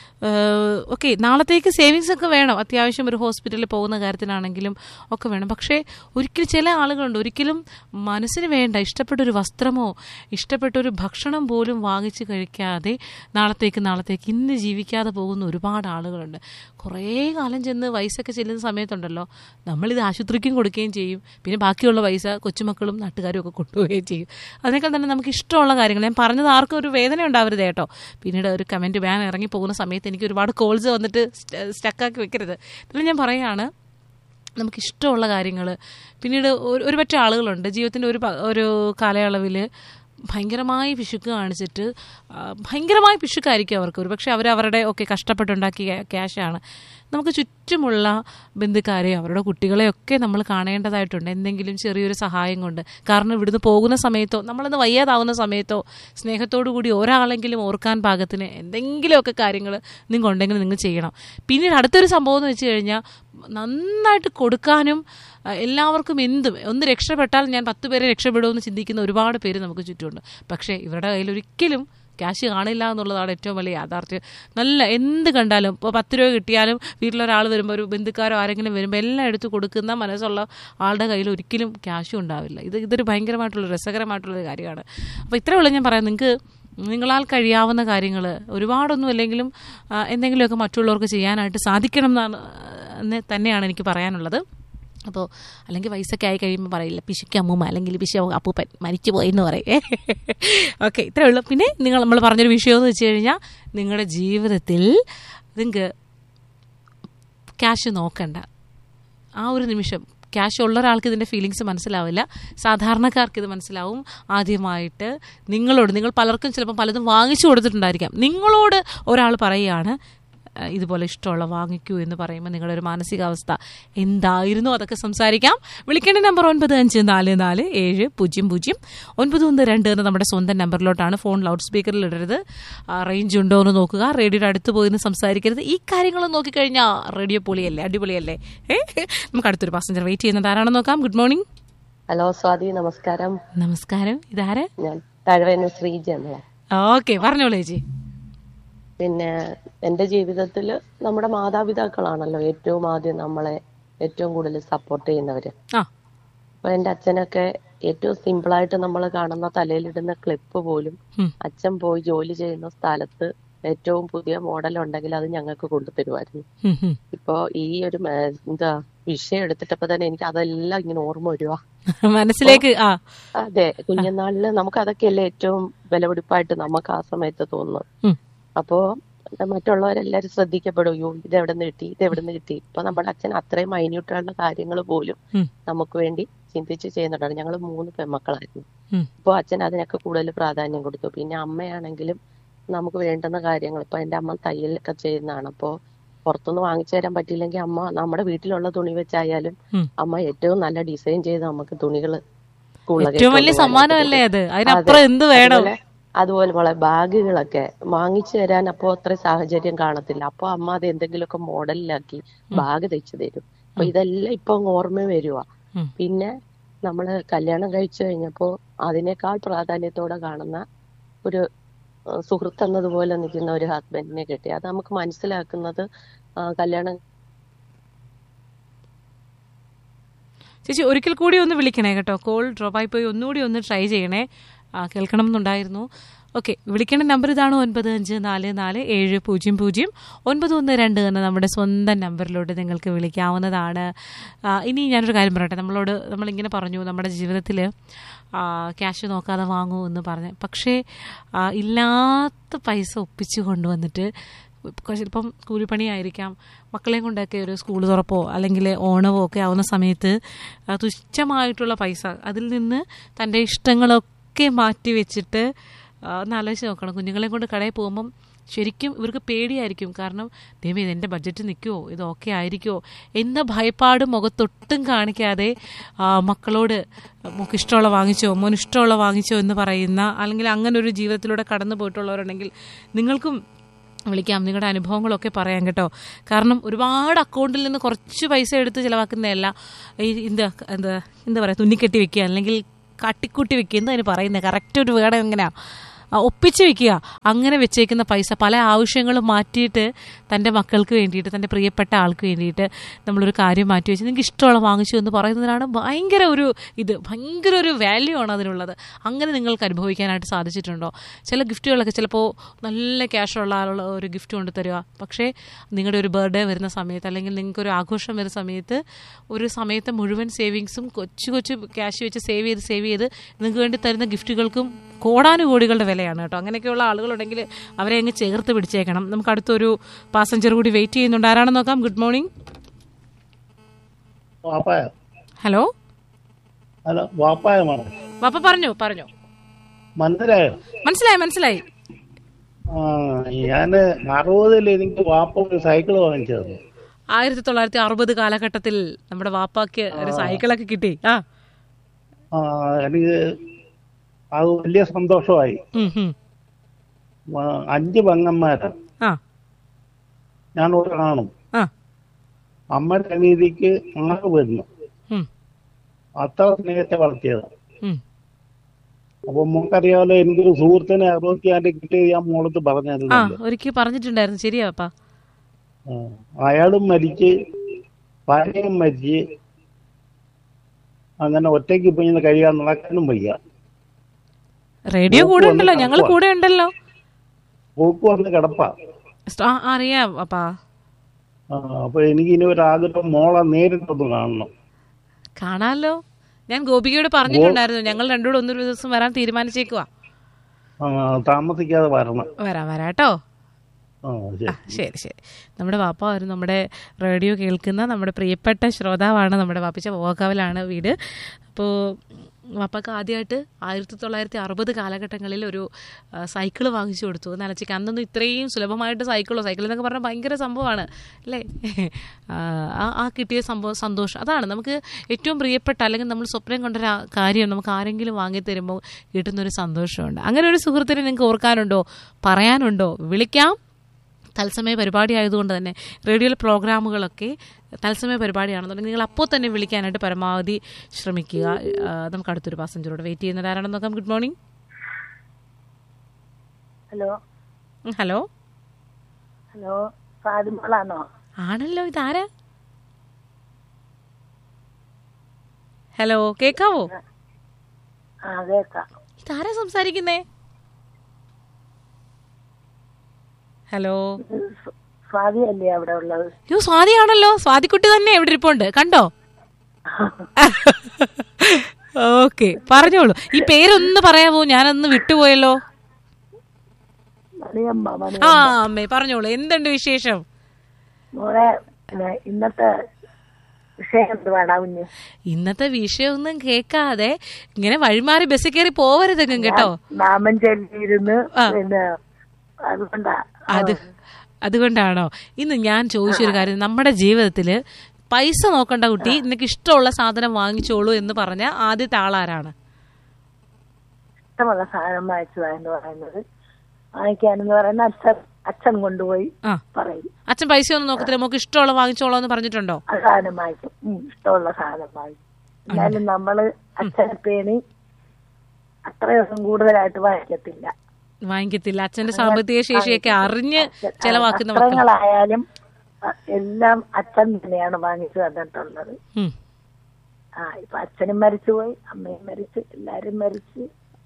ഓക്കെ നാളത്തേക്ക് സേവിങ്സ് ഒക്കെ വേണം അത്യാവശ്യം ഒരു ഹോസ്പിറ്റലിൽ പോകുന്ന കാര്യത്തിനാണെങ്കിലും ഒക്കെ വേണം പക്ഷേ ഒരിക്കലും ചില ആളുകളുണ്ട് ഒരിക്കലും മനസ്സിന് വേണ്ട ഇഷ്ടപ്പെട്ട ഒരു വസ്ത്രമോ ഇഷ്ടപ്പെട്ട ഒരു ഭക്ഷണം പോലും വാങ്ങിച്ച് കഴിക്കാതെ നാളത്തേക്ക് നാളത്തേക്ക് ഇന്ന് ജീവിക്കാതെ പോകുന്ന ഒരുപാട് ആളുകളുണ്ട് കുറേ കാലം ചെന്ന് വയസ്സൊക്കെ ചെല്ലുന്ന സമയത്തുണ്ടല്ലോ നമ്മളിത് ആശുപത്രിക്കും കൊടുക്കുകയും ചെയ്യും പിന്നെ ബാക്കിയുള്ള പൈസ കൊച്ചുമക്കളും നാട്ടുകാരും ഒക്കെ കൊണ്ടുപോവുകയും ചെയ്യും അതിനേക്കാൾ തന്നെ നമുക്ക് ഇഷ്ടമുള്ള കാര്യങ്ങൾ ഞാൻ പറഞ്ഞത് ആർക്കും ഒരു വേദന ഉണ്ടാവരുത് കേട്ടോ പിന്നീട് ഒരു കമൻറ്റ് ബാൻ ഇറങ്ങി പോകുന്ന സമയത്ത് എനിക്ക് ഒരുപാട് കോൾസ് വന്നിട്ട് സ്റ്റക്കാക്കി വെക്കരുത് ഇതിൽ ഞാൻ പറയുകയാണ് നമുക്ക് ഇഷ്ടമുള്ള കാര്യങ്ങൾ പിന്നീട് ഒരു ഒരു പറ്റ ആളുകളുണ്ട് ജീവിതത്തിൻ്റെ ഒരു പ- ഒരു കാലയളവിൽ ഭയങ്കരമായി പിശുക്ക് കാണിച്ചിട്ട് ആ, ഭയങ്കരമായ പിശുക്കായിരിക്കും അവർക്ക് ഒരു പക്ഷേ അവർ അവരുടെ ഒക്കെ കഷ്ടപ്പെട്ടുണ്ടാക്കിയ ക്യാഷാണ് നമുക്ക് ചുറ്റുമുള്ള ബന്ധുക്കാരെയോ അവരുടെ കുട്ടികളെയൊക്കെ നമ്മൾ കാണേണ്ടതായിട്ടുണ്ട് എന്തെങ്കിലും ചെറിയൊരു സഹായം കൊണ്ട് കാരണം ഇവിടുന്ന് പോകുന്ന സമയത്തോ നമ്മളൊന്ന് വയ്യാതാവുന്ന സമയത്തോ സ്നേഹത്തോടു കൂടി ഒരാളെങ്കിലും ഓർക്കാൻ പാകത്തിന് എന്തെങ്കിലുമൊക്കെ കാര്യങ്ങൾ നിങ്ങൾ ഉണ്ടെങ്കിൽ നിങ്ങൾ ചെയ്യണം പിന്നീട് അടുത്തൊരു സംഭവം എന്ന് വെച്ച് കഴിഞ്ഞാൽ നന്നായിട്ട് കൊടുക്കാനും ആ, എല്ലാവർക്കും എന്തും ഒന്ന് രക്ഷപ്പെട്ടാൽ ഞാൻ പത്ത് പേരെ രക്ഷപ്പെടുമെന്ന് ചിന്തിക്കുന്ന ഒരുപാട് പേര് നമുക്ക് ചുറ്റുമുണ്ട് പക്ഷേ ഇവരുടെ കയ്യിൽ ഒരിക്കലും ക്യാഷ് കാണില്ല എന്നുള്ളതാണ് ഏറ്റവും വലിയ യാഥാർത്ഥ്യം നല്ല എന്ത് കണ്ടാലും ഇപ്പോൾ പത്ത് രൂപ കിട്ടിയാലും വീട്ടിലൊരാൾ വരുമ്പോൾ ഒരു ബന്ധുക്കാരോ ആരെങ്കിലും വരുമ്പോൾ എല്ലാം എടുത്ത് കൊടുക്കുന്ന മനസ്സുള്ള ആളുടെ കയ്യിൽ ഒരിക്കലും ക്യാഷും ഉണ്ടാവില്ല ഇത് ഇതൊരു ഭയങ്കരമായിട്ടുള്ള രസകരമായിട്ടുള്ളൊരു കാര്യമാണ് അപ്പോൾ ഇത്രയേ ഉള്ളൂ ഞാൻ പറയാം നിങ്ങൾക്ക് നിങ്ങളാൽ കഴിയാവുന്ന കാര്യങ്ങൾ ഒരുപാടൊന്നും അല്ലെങ്കിലും ആ, എന്തെങ്കിലുമൊക്കെ മറ്റുള്ളവർക്ക് ചെയ്യാനായിട്ട് സാധിക്കണം എന്നാണ് എന്ന് തന്നെയാണ് എനിക്ക് പറയാനുള്ളത് അപ്പോൾ അല്ലെങ്കിൽ വയസ്സൊക്കെ ആയി കഴിയുമ്പോൾ പറയില്ല പിശുക്ക് അമ്മൂമ്മ അല്ലെങ്കിൽ പിശു അപ്പൂപ്പൻ മരിച്ചു പോയി എന്ന് പറയും ഓക്കെ ഇത്രയേ ഉള്ളൂ പിന്നെ നിങ്ങൾ നമ്മൾ പറഞ്ഞൊരു വിഷയം എന്ന് വെച്ച് കഴിഞ്ഞാൽ നിങ്ങളുടെ ജീവിതത്തിൽ നിങ്ങൾക്ക് ക്യാഷ് നോക്കണ്ട ആ ഒരു നിമിഷം ക്യാഷ് ഉള്ള ഒരാൾക്ക് ഇതിൻ്റെ ഫീലിങ്സ് മനസ്സിലാവില്ല സാധാരണക്കാർക്ക് ഇത് മനസ്സിലാവും ആദ്യമായിട്ട് നിങ്ങളോട് നിങ്ങൾ പലർക്കും ചിലപ്പോൾ പലതും വാങ്ങിച്ചു കൊടുത്തിട്ടുണ്ടായിരിക്കാം നിങ്ങളോട് ഒരാൾ പറയുകയാണ് "അഹ് ഇതുപോലെ ഇഷ്ടമുള്ള വാങ്ങിക്കൂ എന്ന് പറയുമ്പോൾ നിങ്ങളുടെ ഒരു മാനസികാവസ്ഥ എന്തായിരുന്നു അതൊക്കെ സംസാരിക്കാം വിളിക്കേണ്ട നമ്പർ ഒൻപത് അഞ്ച് നാല് നാല് ഏഴ് പൂജ്യം പൂജ്യം ഒൻപത് ഒന്ന് രണ്ട് എന്ന നമ്മുടെ സ്വന്തം നമ്പറിലോട്ടാണ് ഫോൺ ലൗഡ് സ്പീക്കറിൽ ഇടരുത് ആ, റേഞ്ച് ഉണ്ടോ എന്ന് നോക്കുക റേഡിയോയുടെ അടുത്ത് പോയി നിന്ന് സംസാരിക്കരുത് ഈ കാര്യങ്ങൾ നോക്കിക്കഴിഞ്ഞാൽ റേഡിയോ പൊളിയല്ലേ അടിപൊളിയല്ലേ ഏ? നമുക്ക് അടുത്തൊരു പാസഞ്ചർ വെയിറ്റ് ചെയ്യുന്നത് ആരാണെന്ന് നോക്കാം ഗുഡ് മോർണിംഗ്
ഹലോ സ്വാതി നമസ്കാരം
നമസ്കാരം ഇതാര്
ഞാൻ തഴവേന ശ്രീജ എന്നുള്ള
ഓക്കെ പറഞ്ഞോളൂ ചേച്ചി
പിന്നെ എന്റെ ജീവിതത്തിൽ നമ്മുടെ മാതാപിതാക്കളാണല്ലോ ഏറ്റവും ആദ്യം നമ്മളെ ഏറ്റവും കൂടുതൽ സപ്പോർട്ട് ചെയ്യുന്നവര്
ആ
അപ്പൊ എന്റെ അച്ഛനൊക്കെ ഏറ്റവും സിമ്പിളായിട്ട് നമ്മൾ കാണുന്ന തലയിലിടുന്ന ക്ലിപ്പ് പോലും
ഉം.
അച്ഛൻ പോയി ജോലി ചെയ്യുന്ന സ്ഥലത്ത് ഏറ്റവും പുതിയ മോഡൽ ഉണ്ടെങ്കിൽ അത് ഞങ്ങൾക്ക് കൊണ്ടുതരുമായിരുന്നു
ഉം, ഉം.
ഇപ്പൊ ഈ ഒരു മേ- എന്താ വിഷയം എടുത്തിട്ടപ്പോ തന്നെ എനിക്ക് അതെല്ലാം ഇങ്ങനെ ഓർമ്മ വരുവാ
മനസ്സിലേക്ക് ആ
അതെ കുഞ്ഞുനാളില് നമുക്ക് അതൊക്കെയല്ലേ ഏറ്റവും വിലപിടിപ്പായിട്ട് നമുക്ക് ആ സമയത്ത് തോന്നുന്നത്
ഉം.
അപ്പോ മറ്റുള്ളവരെല്ലാരും ശ്രദ്ധിക്കപ്പെടും യോ ഇത് എവിടെ നിന്ന് കിട്ടി ഇത് എവിടെ നിന്ന് കിട്ടി ഇപ്പൊ നമ്മുടെ അച്ഛൻ അത്രയും മൈന്യൂട്ടായിട്ടുള്ള കാര്യങ്ങൾ പോലും
ഉം.
നമുക്ക് വേണ്ടി ചിന്തിച്ച് ചെയ്യുന്നുണ്ടാണ് ഞങ്ങൾ മൂന്ന് പെൺമക്കളായിരുന്നു
ഉം.
ഇപ്പൊ അച്ഛൻ അതിനൊക്കെ കൂടുതൽ പ്രാധാന്യം കൊടുത്തു പിന്നെ അമ്മയാണെങ്കിലും നമുക്ക് വേണ്ടുന്ന കാര്യങ്ങൾ ഇപ്പൊ എന്റെ അമ്മ തയ്യലൊക്കെ ചെയ്യുന്നതാണ് അപ്പോ പുറത്തുനിന്ന് വാങ്ങിച്ചു തരാൻ പറ്റിയില്ലെങ്കിൽ അമ്മ നമ്മുടെ വീട്ടിലുള്ള തുണി വെച്ചായാലും
ഉം.
അമ്മ ഏറ്റവും നല്ല ഡിസൈൻ ചെയ്ത് നമുക്ക് തുണികൾ സ്കൂളിലൊക്കെ
ഏറ്റവും വലിയ
കൊണ്ടുപോകാനായിട്ട്
സമ്മാനമല്ലേ
കൊടുക്കും.
അത് അതിനപ്പുറം എന്ത് വേണം
അതുപോലെ അതുപോലെ മോളെ ബാഗുകളൊക്കെ വാങ്ങിച്ചു തരാൻ അപ്പോ അത്ര സാഹചര്യം കാണത്തില്ല അപ്പൊ അമ്മ അത് എന്തെങ്കിലുമൊക്കെ മോഡലിലാക്കി ബാഗ് തയ്ച്ചു തരും അപ്പൊ ഇതെല്ലാം ഇപ്പൊ അങ്ങ് ഓർമ്മ വരുവാ
ഉം.
പിന്നെ നമ്മള് കല്യാണം കഴിച്ചു കഴിഞ്ഞപ്പോ അതിനേക്കാൾ പ്രാധാന്യത്തോടെ കാണുന്ന ഒരു ഏഹ്, സുഹൃത്ത് എന്നതുപോലെ നിൽക്കുന്ന ഒരു ഹസ്ബൻഡിനെ കിട്ടി അത് നമുക്ക് മനസ്സിലാക്കുന്നത് ആ, കല്യാണം
ചേച്ചി ഒരിക്കൽ കൂടി ഒന്ന് വിളിക്കണേ കേട്ടോ കോൾ ഡ്രോപ്പ് ആയി പോയി ഒന്നുകൂടി ഒന്ന് ട്രൈ ചെയ്യണേ ആ, കേൾക്കണം എന്നുണ്ടായിരുന്നു ഓക്കെ വിളിക്കേണ്ട നമ്പർ ഇതാണ് ഒൻപത് അഞ്ച് നാല് നാല് ഏഴ് പൂജ്യം പൂജ്യം ഒൻപത് ഒന്ന് രണ്ട് എന്ന നമ്മുടെ സ്വന്തം നമ്പറിലോട്ട് നിങ്ങൾക്ക് വിളിക്കാവുന്നതാണ് ആ, ഇനി ഞാനൊരു കാര്യം പറയട്ടെ നമ്മളോട് നമ്മളിങ്ങനെ പറഞ്ഞു നമ്മുടെ ജീവിതത്തിൽ ക്യാഷ് നോക്കാതെ വാങ്ങൂ എന്ന് പറഞ്ഞ് പക്ഷേ ആ, ഇല്ലാത്ത പൈസ ഒപ്പിച്ച് കൊണ്ടുവന്നിട്ട് ഇപ്പം ചിലപ്പം കൂലിപ്പണിയായിരിക്കാം മക്കളെയും കൊണ്ടൊക്കെ ഒരു സ്കൂൾ തുറപ്പോ അല്ലെങ്കിൽ ഓണവോ ഒക്കെ ആവുന്ന സമയത്ത് ആ, തുച്ഛമായിട്ടുള്ള പൈസ അതിൽ നിന്ന് തൻ്റെ ഇഷ്ടങ്ങളൊക്കെ മാറ്റി വെച്ചിട്ട് ആ, ഒന്ന് ആലോചിച്ച് നോക്കണം കുഞ്ഞുങ്ങളെ കൊണ്ട് കടയിൽ പോകുമ്പം ശരിക്കും ഇവർക്ക് പേടിയായിരിക്കും കാരണം ദൈവം ഇത് എൻ്റെ ബഡ്ജറ്റ് നിൽക്കുമോ ഇത് ഓക്കെ ആയിരിക്കുമോ എന്ന ഭയപ്പാട് മുഖത്തൊട്ടും കാണിക്കാതെ ആ, മക്കളോട് മോക്ക് ഇഷ്ടമുള്ള വാങ്ങിച്ചോ മോന് ഇഷ്ടമുള്ള വാങ്ങിച്ചോ എന്ന് പറയുന്ന അല്ലെങ്കിൽ അങ്ങനെ ഒരു ജീവിതത്തിലൂടെ കടന്നു പോയിട്ടുള്ളവരുണ്ടെങ്കിൽ നിങ്ങൾക്കും വിളിക്കാം നിങ്ങളുടെ അനുഭവങ്ങളൊക്കെ പറയാം കേട്ടോ കാരണം ഒരുപാട് അക്കൗണ്ടിൽ നിന്ന് കുറച്ച് പൈസ എടുത്ത് ചിലവാക്കുന്നതല്ല ഈ എന്താ എന്താ എന്താ പറയുക തുന്നിക്കെട്ടി വെക്കുക അല്ലെങ്കിൽ കാട്ടിക്കൂട്ടി വെക്കുക എന്താ അതിന് പറയുന്നത് കറക്റ്റ് ഒരു വേടം എങ്ങനെയാണ് ആ, ഒപ്പിച്ച് വെക്കുക അങ്ങനെ വെച്ചേക്കുന്ന പൈസ പല ആവശ്യങ്ങളും മാറ്റിയിട്ട് തൻ്റെ മക്കൾക്ക് വേണ്ടിയിട്ട് തൻ്റെ പ്രിയപ്പെട്ട ആൾക്ക് വേണ്ടിയിട്ട് നമ്മളൊരു കാര്യം മാറ്റി വെച്ച് നിങ്ങൾക്ക് ഇഷ്ടമുള്ള വാങ്ങിച്ചു എന്ന് പറയുന്നതിനാണ് ഭയങ്കര ഒരു ഇത് ഭയങ്കര ഒരു വാല്യൂ ആണ് അതിനുള്ളത് അങ്ങനെ നിങ്ങൾക്ക് അനുഭവിക്കാനായിട്ട് സാധിച്ചിട്ടുണ്ടോ ചില ഗിഫ്റ്റുകളൊക്കെ ചിലപ്പോൾ നല്ല ക്യാഷുള്ള ആളുള്ള ഒരു ഗിഫ്റ്റ് കൊണ്ട് തരിക പക്ഷേ നിങ്ങളുടെ ഒരു ബർത്ത്ഡേ വരുന്ന സമയത്ത് അല്ലെങ്കിൽ നിങ്ങൾക്ക് ഒരു ആഘോഷം വരുന്ന സമയത്ത് ഒരു സമയത്ത് മുഴുവൻ സേവിങ്സും കൊച്ചു കൊച്ചു ക്യാഷ് വെച്ച് സേവ് ചെയ്ത് സേവ് ചെയ്ത് നിങ്ങൾക്ക് വേണ്ടി തരുന്ന ഗിഫ്റ്റുകൾക്കും കോടാനുകോടികളുടെ വിലയാണ് കേട്ടോ അങ്ങനെയൊക്കെയുള്ള ആളുകളുണ്ടെങ്കിൽ അവരെ അങ്ങ് ചേർത്ത് പിടിച്ചേക്കണം നമുക്ക് അടുത്തൊരു പാസഞ്ചർ കൂടി വെയിറ്റ് ചെയ്യുന്നുണ്ട് ആരാണെന്ന് നോക്കാം ഗുഡ് മോർണിംഗ്
വാപ്പായ
ഹലോ
അല്ല വാപ്പായ മാഡം
പാപ്പ പറഞ്ഞു പറഞ്ഞു
മനസ്സിലായോ
മനസ്സിലായി മനസ്സിലായി
ആ ഞാന് അറുപതിൽ എനിക്ക് വാപ്പ ഒരു സൈക്കിൾ വാങ്ങിച്ചു തന്നു
ആയിരത്തി തൊള്ളായിരത്തി അറുപത് കാലഘട്ടത്തിൽ നമ്മുടെ വാപ്പാക്ക് ഒരു സൈക്കിളൊക്കെ കിട്ടി ആ
ആ എനിക്ക് അത് വലിയ സന്തോഷമായി
ഉം, ഉം.
ആ, അഞ്ച് പെങ്ങന്മാരാണ്
ആ
ഞാൻ ഒരു കാണും
ആ
അമ്മയുടെ അനീതിക്ക് ആറ് വരുന്നു
ഉം,
അത്ര സ്നേഹത്തെ വളർത്തിയത്
ഉം.
അപ്പൊ നമുക്കറിയാമല്ലോ എനിക്കൊരു സുഹൃത്തിനെ അറുപത്തിയാറ് കിട്ടിയത് ഞാൻ മോളത്ത്
ആ
പറഞ്ഞിരുന്നല്ലോ
ഒരിക്കൽ പറഞ്ഞിട്ടുണ്ടായിരുന്നു ശരിയാ പാപ്പ
ആ, അയാളും മരിച്ച് ഭാര്യയും മരിച്ച് അങ്ങനെ ഒറ്റയ്ക്ക് ഇപ്പൊ ഇങ്ങനെ കഴിയാൻ നടക്കാനും വയ്യ
റേഡിയോ കൂടെ ഉണ്ടല്ലോ ഞങ്ങൾ കൂടെ ഉണ്ടല്ലോ
പോക്ക് വന്ന് കിടപ്പാ
ആ അറിയാം പാപ്പാ
ആ, അപ്പൊ എനിക്ക് ഇനി ഒരു ആഗ്രഹം മോളെ നേരിട്ടൊന്ന് കാണണം
കാണാലോ ഞാൻ ഗോപികയോട് പറഞ്ഞിട്ടുണ്ടായിരുന്നു ഞങ്ങൾ രണ്ടുകൂടെ ഒന്നൊരു ദിവസം വരാൻ തീരുമാനിച്ചേക്കുവാ
ആ, താമസിക്കാതെ വരണം
വരാം വരാട്ടോ
ആ ശരി
ആ ശരി ശരി നമ്മുടെ വാപ്പ ഒരു നമ്മുടെ റേഡിയോ കേൾക്കുന്ന നമ്മുടെ പ്രിയപ്പെട്ട ശ്രോതാവാണ് നമ്മുടെ വാപ്പിച്ച പോകാവിലാണ് വീട് അപ്പോൾ വാപ്പക്ക് ആദ്യമായിട്ട് ആയിരത്തി തൊള്ളായിരത്തി അറുപത് കാലഘട്ടങ്ങളിൽ ഒരു സൈക്കിൾ വാങ്ങിച്ചു കൊടുത്തു നനച്ചിക്ക് അന്നൊന്നും ഇത്രയും സുലഭമായിട്ട് സൈക്കിളോ സൈക്കിൾ എന്നൊക്കെ പറഞ്ഞാൽ ഭയങ്കര സംഭവമാണ് അല്ലേ ആ, ആ ആ കിട്ടിയ സംഭവം സന്തോഷം അതാണ് നമുക്ക് ഏറ്റവും പ്രിയപ്പെട്ട അല്ലെങ്കിൽ നമ്മൾ സ്വപ്നം കൊണ്ടൊരു ആ കാര്യം നമുക്ക് ആരെങ്കിലും വാങ്ങി തരുമ്പോൾ കിട്ടുന്നൊരു സന്തോഷമുണ്ട് അങ്ങനെ ഒരു സുഹൃത്തിനെ നിങ്ങൾക്ക് ഓർക്കാനുണ്ടോ പറയാനുണ്ടോ വിളിക്കാം തത്സമയ പരിപാടി ആയതുകൊണ്ട് തന്നെ റേഡിയോയിലെ പ്രോഗ്രാമുകളൊക്കെ തത്സമയ പരിപാടിയാണെന്നുണ്ടെങ്കിൽ നിങ്ങൾ അപ്പോൾ തന്നെ വിളിക്കാനായിട്ട് പരമാവധി ശ്രമിക്കുക ആ, നമുക്ക് അടുത്തൊരു പാസഞ്ചറോട് വെയിറ്റ് ചെയ്യുന്നത് ആരാണെന്ന് നോക്കാം good morning
hello
hello
hello ഫാദിമോളാണോ
ആണല്ലോ ഇതാരാ ഹലോ കേക്കാവോ
ആ കേക്കാം
ഇതാരാ സംസാരിക്കുന്നേ ഹലോ
ഇത് സ് സ്വാതിയല്ലേ അവിടെ ഉള്ളത്
യോ സ്വാതിയാണല്ലോ സ്വാതിക്കുട്ടി തന്നെ എവിടെ ഇരിപ്പുണ്ട് കണ്ടോ ഓക്കെ പറഞ്ഞോളൂ ഈ പേരൊന്ന് പറയാമോ ഞാനൊന്ന് വിട്ടുപോയല്ലോ
മണിയമ്മ മണി
ആ അമ്മേ പറഞ്ഞോളൂ എന്തുണ്ട് വിശേഷം
മോളെ പിന്നെ ഇന്നത്തെ വിഷയം എന്ത് വേണം കുഞ്ഞ്
ഇന്നത്തെ വിഷയമൊന്നും കേൾക്കാതെ ഇങ്ങനെ വഴിമാറി ബസ്സിൽ കയറി പോവരുതെങ്കിലും കേട്ടോ
നാമം ചൊല്ലിയിരുന്ന്
ആ.
പിന്നെ അതുകൊണ്ടാ
അത് അതുകൊണ്ടാണോ ഇന്ന് ഞാൻ ചോദിച്ചൊരു കാര്യം നമ്മുടെ ജീവിതത്തില് പൈസ നോക്കണ്ട കുട്ടി നിനക്ക് ഇഷ്ടമുള്ള സാധനം വാങ്ങിച്ചോളൂ എന്ന് പറഞ്ഞ ആദ്യത്തെ ആളാരാണ്
ഇഷ്ടമുള്ള സാധനം വാങ്ങിച്ചതാ എന്ന് പറയുന്നത് വാങ്ങിക്കാനെന്ന് പറയുന്ന അച്ഛൻ അച്ഛൻ കൊണ്ടുപോയി
ആ
പറയും
അച്ഛൻ പൈസ ഒന്നും നോക്കത്തില്ല നമുക്ക് ഇഷ്ടമുള്ള വാങ്ങിച്ചോളൂ എന്ന് പറഞ്ഞിട്ടുണ്ടോ
ആ സാധനം വാങ്ങിക്കും ഉം, ഇഷ്ടമുള്ള സാധനം വാങ്ങിക്കും എന്നാലും നമ്മള് അച്ഛനെ പേണി അത്രയൊന്നും കൂടുതലായിട്ട് വാങ്ങിക്കത്തില്ല
വാങ്ങിക്കത്തില്ല അച്ഛന്റെ സാമ്പത്തിക ശേഷിയൊക്കെ അറിഞ്ഞ് ചെലവാക്കുന്ന മക്കൾ
വസ്ത്രങ്ങളായാലും അ- എല്ലാം അച്ഛൻ തന്നെയാണ് വാങ്ങിച്ചു തന്നിട്ടുള്ളത്
ഉം.
ആ ഇപ്പൊ അച്ഛനും മരിച്ചുപോയി അമ്മയും മരിച്ചു എല്ലാരും മരിച്ച്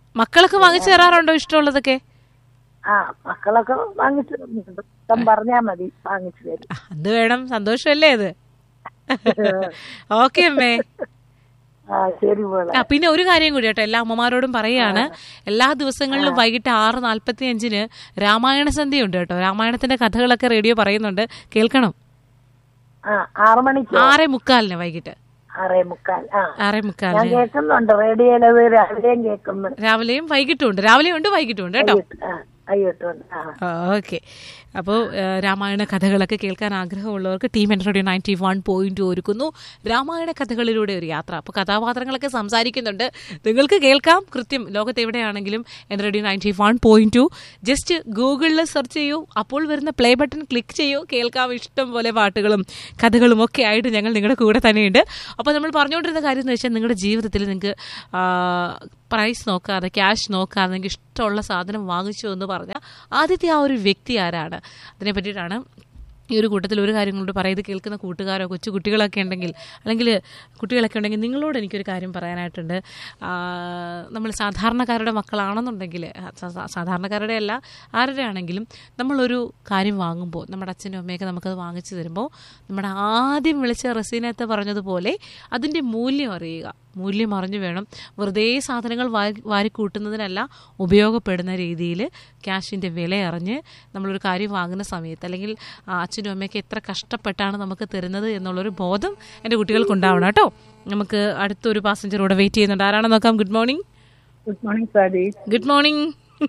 മക്കളൊക്കെ വാങ്ങിച്ചു തരാറുണ്ടോ ഇഷ്ടമുള്ളതൊക്കെ
ആ മക്കളൊക്കെ വാങ്ങിച്ചു തരുന്നുണ്ട് ഇഷ്ടം പറഞ്ഞാ മതി വാങ്ങിച്ചു തരും
ആ, അത് വേണം സന്തോഷമല്ലേ അത് ഓക്കെ അമ്മേ
ആ ശരി മോളെ
ആ പിന്നെ ഒരു കാര്യം കൂടി കേട്ടോ എല്ലാ അമ്മമാരോടും പറയാണ് എല്ലാ ദിവസങ്ങളിലും വൈകിട്ട് ആറ് നാൽപ്പത്തി അഞ്ചിന് രാമായണ സന്ധ്യ ഉണ്ട് കേട്ടോ രാമായണത്തിന്റെ കഥകളൊക്കെ റേഡിയോ പറയുന്നുണ്ട് കേൾക്കണം
ആ ആറു മണിക്ക്
ആറേ മുക്കാലിന് വൈകിട്ട്
ആറേ മുക്കാൽ ആ
ആറേ
ഞാൻ
മുക്കാലിന്
കേൾക്കുന്നുണ്ട് റേഡിയോയിലത് രാവിലെയും കേൾക്കുന്നു
രാവിലെയും വൈകിട്ടും ഉണ്ട് രാവിലെയും ഉണ്ട് വൈകിട്ടും ഉണ്ട് കേട്ടോ
ആ അയ്യോട്ടുണ്ട് ആ
ഓക്കെ അപ്പോൾ രാമായണ കഥകളൊക്കെ കേൾക്കാൻ ആഗ്രഹമുള്ളവർക്ക് team N radio ninety one point ഒരുക്കുന്നു രാമായണ കഥകളിലൂടെ ഒരു യാത്ര അപ്പോൾ കഥാപാത്രങ്ങളൊക്കെ സംസാരിക്കുന്നുണ്ട് നിങ്ങൾക്ക് കേൾക്കാം കൃത്യം ലോകത്ത് എവിടെയാണെങ്കിലും N radio ninety one point two just ഗൂഗിളിൽ സെർച്ച് ചെയ്യൂ അപ്പോൾ വരുന്ന പ്ലേ ബട്ടൺ ക്ലിക്ക് ചെയ്യൂ കേൾക്കാം ഇഷ്ടം പോലെ പാട്ടുകളും കഥകളും ഒക്കെ ആയിട്ട് ഞങ്ങൾ നിങ്ങളുടെ കൂടെ തന്നെയുണ്ട് അപ്പോൾ നമ്മൾ പറഞ്ഞുകൊണ്ടിരുന്ന കാര്യം എന്ന് വെച്ചാൽ നിങ്ങളുടെ ജീവിതത്തിൽ നിങ്ങൾക്ക് പ്രൈസ് നോക്കാതെ ക്യാഷ് നോക്കാതെ നിങ്ങൾക്ക് ഇഷ്ടമുള്ള സാധനം വാങ്ങിച്ചു എന്ന് പറഞ്ഞാൽ ആദ്യത്തെ ആ ഒരു വ്യക്തി ആരാണ് അതിനെ പറ്റിയിട്ടാണ് ഈ ഒരു കൂട്ടത്തിൽ ഒരു കാര്യം കൊണ്ട് പറയുന്നത് കേൾക്കുന്ന കൂട്ടുകാരോ കൊച്ചു കുട്ടികളൊക്കെ ഉണ്ടെങ്കിൽ അല്ലെങ്കിൽ കുട്ടികളൊക്കെ ഉണ്ടെങ്കിൽ നിങ്ങളോട് എനിക്കൊരു കാര്യം പറയാനായിട്ടുണ്ട് ആ, നമ്മൾ സാധാരണക്കാരുടെ മക്കളാണെന്നുണ്ടെങ്കിൽ സ- സ- സാധാരണക്കാരുടെ അല്ല ആരുടെ ആണെങ്കിലും നമ്മളൊരു കാര്യം വാങ്ങുമ്പോൾ നമ്മുടെ അച്ഛനും അമ്മയൊക്കെ നമുക്കത് വാങ്ങിച്ചു തരുമ്പോൾ നമ്മുടെ ആദ്യം വിളിച്ച റസീനത്തെ പറഞ്ഞതുപോലെ അതിൻ്റെ മൂല്യം അറിയുക മൂല്യം അറിഞ്ഞു വേണം വെറുതെ സാധനങ്ങൾ വാരി വാരിക്കൂട്ടുന്നതിനല്ല ഉപയോഗപ്പെടുന്ന രീതിയിൽ ക്യാഷിൻ്റെ വില അറിഞ്ഞ് നമ്മളൊരു കാര്യം വാങ്ങുന്ന സമയത്ത് അല്ലെങ്കിൽ ആ അച്ഛനും അമ്മയൊക്കെ എത്ര കഷ്ടപ്പെട്ടാണ് നമുക്ക് തരുന്നത് എന്നുള്ളൊരു ബോധം എൻ്റെ കുട്ടികൾക്ക് ഉണ്ടാവണം കേട്ടോ നമുക്ക് അടുത്തൊരു പാസഞ്ചർ കൂടെ വെയിറ്റ് ചെയ്യുന്നുണ്ട് ആരാണെന്ന് നോക്കാം good morning
good morning Sadi
good morning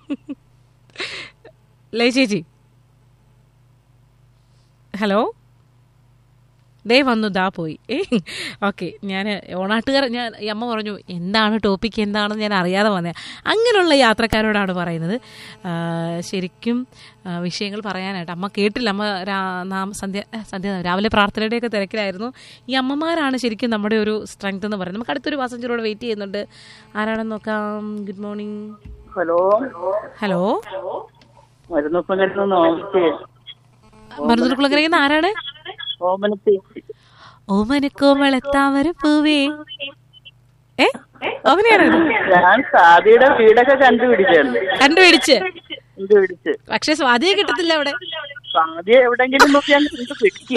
ലേ ചേച്ചി ഹലോ ദേ വന്നു ദാ പോയി ഏ ഓക്കെ ഞാൻ ഓണാട്ടുകാർ ഞാൻ ഈ അമ്മ പറഞ്ഞു എന്താണ് ടോപ്പിക് എന്താണെന്ന് ഞാൻ അറിയാതെ വന്നത് അങ്ങനെയുള്ള യാത്രക്കാരോടാണ് പറയുന്നത് ആ, ശരിക്കും ആ, വിഷയങ്ങൾ പറയാനായിട്ട് അമ്മ കേട്ടില്ല അമ്മ രാ- നാം സന്ധ്യ ഏ, സന്ധ്യ രാവിലെ പ്രാർത്ഥനയുടെയൊക്കെ തിരക്കിലായിരുന്നു ഈ അമ്മമാരാണ് ശരിക്കും നമ്മുടെ ഒരു സ്ട്രെങ്ത് എന്ന് പറയുന്നത് നമുക്ക് അടുത്തൊരു പാസഞ്ചറോട് വെയിറ്റ് ചെയ്യുന്നുണ്ട് ആരാണെന്ന് നോക്കാം ഗുഡ് മോർണിംഗ്
ഹലോ
ഹലോ
മരുന്നപ്പങ്ങളിൽ ഓമനത്തി
മരുന്നുകുളങ്ങരയിൽ ആരാണ്
ഓമനത്തി
ഓമനക്കോമളത്താമര പൂവേ ഏ ഓമനയാണോ ഇത്?
ഞാൻ സാദിയുടെ വീടൊക്കെ കണ്ടുപിടിച്ചാണ്
കണ്ടുപിടിച്ച്
കണ്ടുപിടിച്ച്
പക്ഷെ സ്വാതിയെ കിട്ടത്തില്ല അവിടെ
സാദിയ എവിടെങ്കിലും നോക്കി ഞാൻ കണ്ടുപിടിക്കും